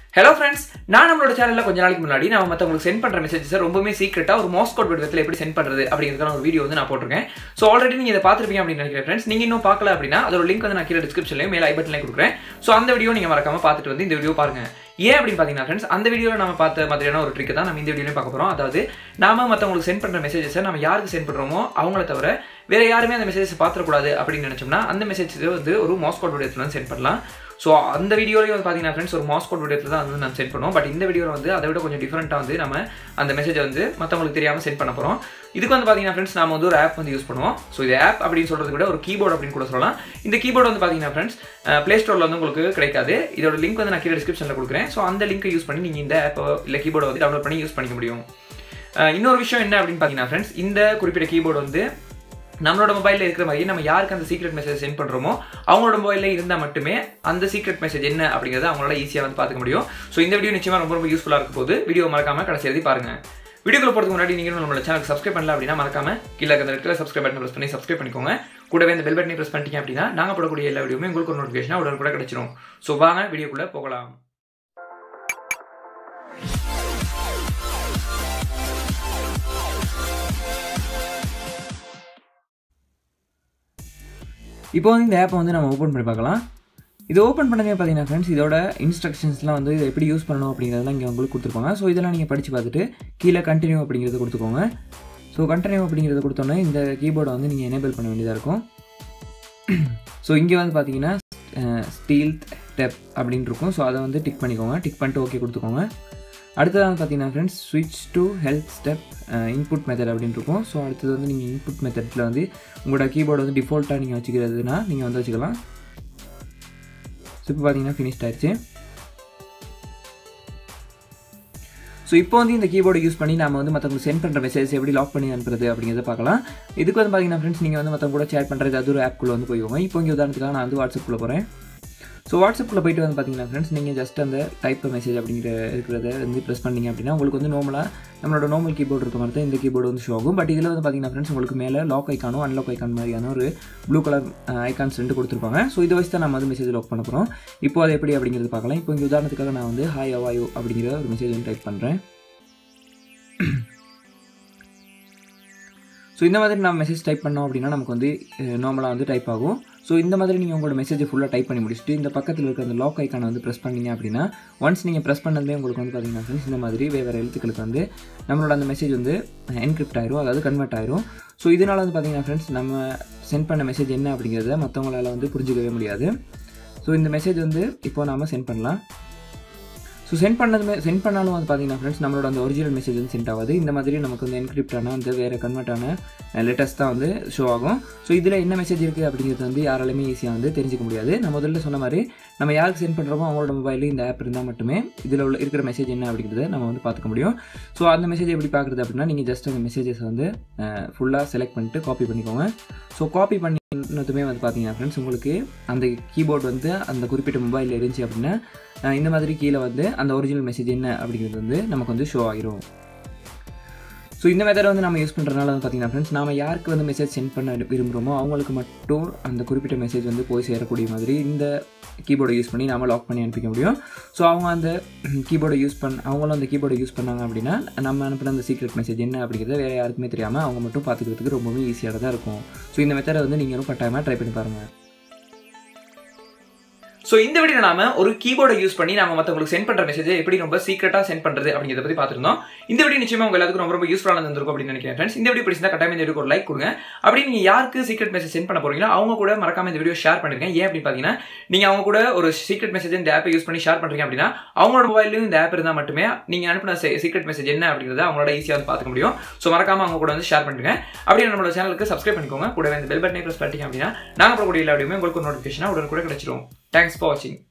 hello friends நான் நம்மளோட சேனலில் கொஞ்ச நாளைக்கு முன்னாடி நம்ம மற்றவங்களுக்கு சென்ட் பண்ணுற மெசேஜஸ் ரொம்பவே சீக்கிரட்டாக ஒரு மோஸ் கோட் வடிவத்தில் எப்படி சென்ட் பண்ணுறது அப்படிங்கிறதுக்கான ஒரு வீடியோ வந்து நான் போட்டிருக்கேன் ஸோ ஆல்ரெடி நீங்கள் இதை பார்த்துருப்பீங்க அப்படின்னு நினைக்கிறேன் ஃப்ரெண்ட்ஸ் நீங்கள் இன்னும் பார்க்கல அப்படின்னா அதோட லிங்க் வந்து நான் கீழே டிஸ்கிரிப்ஷன்லையும் மேலே ஐ பட்டன்லையும் கொடுக்குறேன் ஸோ அந்த வீடியோ நீங்கள் மறக்காம பார்த்துட்டு வந்து இந்த வீடியோ பாருங்க ஏன் அப்படின்னு பார்த்தீங்கன்னா ஃப்ரெண்ட்ஸ் அந்த வீடியோவில் நம்ம பார்த்த மாதிரியான ஒரு ட்ரிக் தான் நம்ம இந்த வீடியோலையும் பார்க்க போகிறோம் அதாவது நாம மற்றவங்களுக்கு சென்ட் பண்ணுற மெசேஜஸை நம்ம யாருக்கு சென்ட் பண்ணுறோமோ அவங்கள தவிர வேற யாருமே அந்த மெசேஜஸ் பார்த்துடக்கூடாது அப்படின்னு நினச்சோம்னா அந்த மெசேஜ் வந்து ஒரு மாஸ்கோட் வடிவத்தில் வந்து சென்ட் பண்ணலாம் ஸோ அந்த வீடியோலையும் வந்து பார்த்தீங்கன்னா ஃப்ரெண்ட்ஸ் ஒரு மாஸ்கோட் வடிவத்தில் தான் வந்து நம்ம சென்ட் பண்ணுவோம் பட் இந்த வீடியோவில் வந்து அதை விட கொஞ்சம் டிஃப்ரெண்ட்டாக வந்து நம்ம அந்த மெசேஜை வந்து மற்றவங்களுக்கு தெரியாமல் சென்ட் பண்ண போகிறோம் இதுக்கு வந்து பார்த்தீங்கன்னா ஃப்ரெண்ட்ஸ் நாம வந்து ஒரு ஆப் வந்து யூஸ் பண்ணுவோம் ஸோ இது ஆப் அப்படின்னு சொல்கிறது விட ஒரு கீபோர்டு அப்படின்னு கூட சொல்லலாம் இந்த கீபோர்டு வந்து பார்த்தீங்கன்னா ஃப்ரெண்ட்ஸ் ப்ளே ஸ்டோரில் வந்து உங்களுக்கு கிடைக்காது இதோட லிங்க் வந்து நான் கீழே டிஸ்கிரிப்ஷனில் கொடுக்குறேன் ஸோ அந்த லிங்க்கை யூஸ் பண்ணி நீங்கள் இந்த ஆப்பை இல்லை கீபோர்டை வந்து டவுன்லோட் பண்ணி யூஸ் பண்ணிக்க முடியும் அஹ் இன்னொரு விஷயம் என்ன அப்படின்னு பார்த்தீங்கன்னா ஃப்ரெண்ட்ஸ் இந்த குறிப்பிட்ட கீபோர்டு வந்து நம்மளோட மொபைலில் இருக்கிற மாதிரி நம்ம யாருக்கு அந்த சீக்ரெட் மெசேஜ் சென்ட் பண்ணுறோமோ அவங்களோட மொபைலில் இருந்தால் மட்டுமே அந்த சீக்ரெட் மெசேஜ் என்ன அப்படிங்கிறத அவங்களால ஈஸியாக வந்து பார்த்துக்க முடியும் ஸோ இந்த வீடியோ நிச்சயமாக ரொம்ப ரொம்ப யூஸ்ஃபுல்லாக இருக்கும் போது வீடியோ மறக்காம கடைசி எழுதி பாருங்க வீடியோக்குள்ள போகிறதுக்கு முன்னாடி நீங்களும் நம்மளோட சேனல் சப்ஸ்கிரைப் பண்ணல அப்படின்னா மறக்காம கீழே அந்த இடத்துல சப்ஸ்கிரைப் பட்டன் ப்ரெஸ் பண்ணி சப்ஸ்கிரைப் பண்ணிக்கோங்க கூடவே இந்த பெல் பட்டனை ப்ரெஸ் பண்ணிட்டீங்க அப்படின்னா நாங்கள் போடக்கூடிய எல்லா வீடியோமே உங்களுக்கு ஒரு நோட்டிஃபிகேஷனாக உடனே கூட கிடைச்சிரும் ஸோ வாங்க வீடியோக்குள்ளே போகலாம் இப்போ வந்து இந்த ஆப்பை வந்து நம்ம ஓப்பன் பண்ணி பார்க்கலாம் இது ஓப்பன் பண்ணவே பார்த்தீங்கன்னா ஃப்ரெண்ட்ஸ் இதோட இன்ஸ்ட்ரக்ஷன்ஸ்லாம் வந்து இதை எப்படி யூஸ் பண்ணணும் அப்படிங்கிறதெல்லாம் இங்கே உங்களுக்கு கொடுத்துருப்பாங்க ஸோ இதெல்லாம் நீங்கள் படித்து பார்த்துட்டு கீழே கண்டினியூ அப்படிங்கிறத கொடுத்துக்கோங்க ஸோ கண்டினியூ அப்படிங்கிறத கொடுத்தோன்னே இந்த கீபோர்டை வந்து நீங்கள் எனேபிள் பண்ண வேண்டியதாக இருக்கும் ஸோ இங்கே வந்து பார்த்தீங்கன்னா ஸ்டீல் டெப் அப்படின்னு இருக்கும் ஸோ அதை வந்து டிக் பண்ணிக்கோங்க டிக் பண்ணிட்டு ஓகே கொடுத்துக்கோங்க அடுத்தது வந்து பார்த்தீங்கன்னா ஃப்ரெண்ட்ஸ் ஸ்விட்ச் to health step input method அப்படின்னு இருக்கும் ஸோ அடுத்தது வந்து நீங்கள் இன்புட் மெத்தடில் வந்து உங்களோட கீபோர்டு வந்து டிஃபால்ட்டாக நீங்கள் வச்சுக்கிறதுனா நீங்கள் வந்து வச்சுக்கலாம் ஸோ இப்போ பார்த்தீங்கன்னா ஃபினிஷ்ட் ஆயிடுச்சு ஸோ இப்போ வந்து இந்த கீபோர்டு யூஸ் பண்ணி நம்ம வந்து மற்றவங்களுக்கு சென்ட் பண்ணுற மெசேஜ் எப்படி லாக் பண்ணி அனுப்புறது அப்படிங்கிறத பார்க்கலாம் இதுக்கு வந்து பார்த்தீங்கன்னா ஃப்ரெண்ட்ஸ் நீங்கள் வந்து மற்றவங்க கூட சேட் பண்ணுறது அது ஒரு ஆப்குள்ளே வந்து போய்க்கோங்க இப்போ இங்கே உதாரணத்துக்காக நான் வந்து வாட்ஸ்அப்பில் போகிறேன் ஸோ வாட்ஸ்அப்பில் போயிட்டு வந்து பார்த்தீங்கன்னா ஃப்ரெண்ட்ஸ் நீங்கள் ஜஸ்ட் அந்த டைப் மெசேஜ் அப்படிங்கிற இருக்கிறத வந்து ப்ரெஸ் பண்ணிங்க அப்படின்னா உங்களுக்கு வந்து நார்மலாக நம்மளோட நார்மல் கீபோர்டு இருக்க மாதிரி தான் இந்த கீபோர்டு வந்து ஷோ ஆகும் பட் இதில் வந்து பார்த்தீங்கன்னா ஃப்ரெண்ட்ஸ் உங்களுக்கு மேலே லாக் ஐக்கானும் அன்லாக் ஐக்கான் மாதிரியான ஒரு ப்ளூ கலர் ஐக்கான்ஸ் ரெண்டு கொடுத்துருப்பாங்க ஸோ இதை வச்சு தான் நம்ம வந்து மெசேஜ் லாக் பண்ண போகிறோம் இப்போ அது எப்படி அப்படிங்கிறது பார்க்கலாம் இப்போ இங்கே உதாரணத்துக்காக நான் வந்து ஹாய் அவாயோ அப்படிங்கிற ஒரு மெசேஜ் வந்து டைப் பண்ணுறேன் ஸோ இந்த மாதிரி நம்ம மெசேஜ் டைப் பண்ணோம் அப்படின்னா நமக்கு வந்து நார்மலாக வந்து டைப் ஆகும் ஸோ இந்த மாதிரி நீங்கள் உங்களோட மெசேஜை ஃபுல்லாக டைப் பண்ணி முடிச்சுட்டு இந்த பக்கத்தில் இருக்க அந்த லாக் ஐக்கானை வந்து ப்ரெஸ் பண்ணீங்க அப்படின்னா ஒன்ஸ் நீங்கள் ப்ரெஸ் பண்ணதே உங்களுக்கு வந்து பார்த்தீங்கன்னா ஃப்ரெண்ட்ஸ் இந்த மாதிரி வேறு எழுத்துக்களுக்கு வந்து நம்மளோட அந்த மெசேஜ் வந்து என்கிரிப்ட் ஆயிரும் அதாவது கன்வெர்ட் ஆயிரும் ஸோ இதனால் வந்து பார்த்தீங்கன்னா ஃப்ரெண்ட்ஸ் நம்ம சென்ட் பண்ண மெசேஜ் என்ன அப்படிங்கிறத மற்றவங்களால வந்து புரிஞ்சுக்கவே முடியாது ஸோ இந்த மெசேஜ் வந்து இப்போ நாம் சென்ட் பண்ணலாம் ஸோ சென்ட் பண்ணதுமே சென்ட் பண்ணாலும் வந்து பார்த்தீங்கன்னா ஃப்ரெண்ட்ஸ் நம்மளோட அந்த ஒரிஜினல் மெசேஜ் வந்து சென்ட் ஆகாது இந்த மாதிரி நமக்கு வந்து என்கிரிப்டான அந்த வேறு கன்வெர்ட்டான லெட்டர்ஸ் தான் வந்து ஷோ ஆகும் ஸோ இதில் என்ன மெசேஜ் இருக்குது அப்படிங்கிறது வந்து யாராலுமே ஈஸியாக வந்து தெரிஞ்சிக்க முடியாது நான் முதல்ல சொன்ன மாதிரி நம்ம யாருக்கு சென்ட் பண்ணுறோமோ அவங்களோட மொபைலில் இந்த ஆப் இருந்தால் மட்டுமே இதில் உள்ள இருக்கிற மெசேஜ் என்ன அப்படிங்கிறத நம்ம வந்து பார்த்துக்க முடியும் ஸோ அந்த மெசேஜ் எப்படி பார்க்குறது அப்படின்னா நீங்கள் ஜஸ்ட் அந்த மெசேஜஸ் வந்து ஃபுல்லாக செலக்ட் பண்ணிட்டு காப்பி பண்ணிக்கோங்க ஸோ காப்பி பண்ணினதுமே வந்து பார்த்தீங்கன்னா ஃப்ரெண்ட்ஸ் உங்களுக்கு அந்த கீபோர்டு வந்து அந்த குறிப்பிட்ட மொபைலில் இருந்துச்சு அப்படின்னா இந்த மாதிரி கீழே வந்து அந்த ஒரிஜினல் மெசேஜ் என்ன அப்படிங்கிறது வந்து நமக்கு வந்து ஷோ ஆகிரும் ஸோ இந்த மெத்தடை வந்து நம்ம யூஸ் பண்ணுறதுனால வந்து பார்த்தீங்கன்னா ஃப்ரெண்ட்ஸ் நம்ம யாருக்கு வந்து மெசேஜ் சென்ட் பண்ண விரும்புகிறோமோ அவங்களுக்கு மட்டும் அந்த குறிப்பிட்ட மெசேஜ் வந்து போய் சேரக்கூடிய மாதிரி இந்த கீபோர்டை யூஸ் பண்ணி நம்ம லாக் பண்ணி அனுப்பிக்க முடியும் ஸோ அவங்க அந்த கீபோர்டை யூஸ் பண்ண அவங்களும் அந்த கீபோர்டை யூஸ் பண்ணாங்க அப்படின்னா நம்ம அனுப்பின அந்த சீக்ரெட் மெசேஜ் என்ன அப்படிங்கிறத வேறு யாருக்குமே தெரியாமல் அவங்க மட்டும் பார்த்துக்கிறதுக்கு ரொம்பவே ஈஸியாக தான் இருக்கும் ஸோ இந்த மெத்தடை வந்து நீங்களும் கட்டாயமாக ட்ரை பண்ணி பாருங்கள் ஸோ இந்த வீடியோ நாம ஒரு கீபோர்டை யூஸ் பண்ணி நம்ம மற்றவங்களுக்கு சென்ட் பண்ற மெசேஜ் எப்படி ரொம்ப சீக்கிரட்டா சென்ட் பண்றது அப்படிங்கிறத பத்தி பார்த்துருந்தோம் இந்த வீடியோ நிச்சயமா உங்க எல்லாத்துக்கும் ரொம்ப ரொம்ப யூஸ்ஃபுல்லாக இருந்திருக்கும் அப்படின்னு நினைக்கிறேன் ஃப்ரெண்ட்ஸ் இந்த வீடியோ பிடிச்சா கட்டாயம் இந்த வீடியோ ஒரு லைக் கொடுங்க அப்படி நீங்க யாருக்கு சீக்ரெட் மெசேஜ் சென்ட் பண்ண போறீங்களோ அவங்க கூட மறக்காம இந்த வீடியோ ஷேர் பண்ணிருக்கேன் ஏன் அப்படின்னு பாத்தீங்கன்னா நீங்க அவங்க கூட ஒரு சீக்ரெட் மெசேஜ் இந்த ஆப்பை யூஸ் பண்ணி ஷேர் பண்றீங்க அப்படின்னா அவங்களோட மொபைலையும் இந்த ஆப் இருந்தால் மட்டுமே நீங்க அனுப்பின சீக்ரெட் மெசேஜ் என்ன அப்படிங்கிறத அவங்களோட ஈஸியாக வந்து பார்த்துக்க முடியும் ஸோ மறக்காம அவங்க கூட வந்து ஷேர் பண்ணுங்க அப்படியே நம்மளோட சேனலுக்கு சப்ஸ்கிரைப் பண்ணிக்கோங்க கூடவே இந்த பெல் பட்டனை ப்ரெஸ் பண்ணிட்டீங்க அப்படின்னா நாங்கள் போடக்கூடிய எல்லா வீடியோமே உங்களுக்கு நோட்டிஃபிகேஷனாக உடனே கூட கிடைச்சிரும் தேங்க்ஸ் ஃபார் வாட்சிங்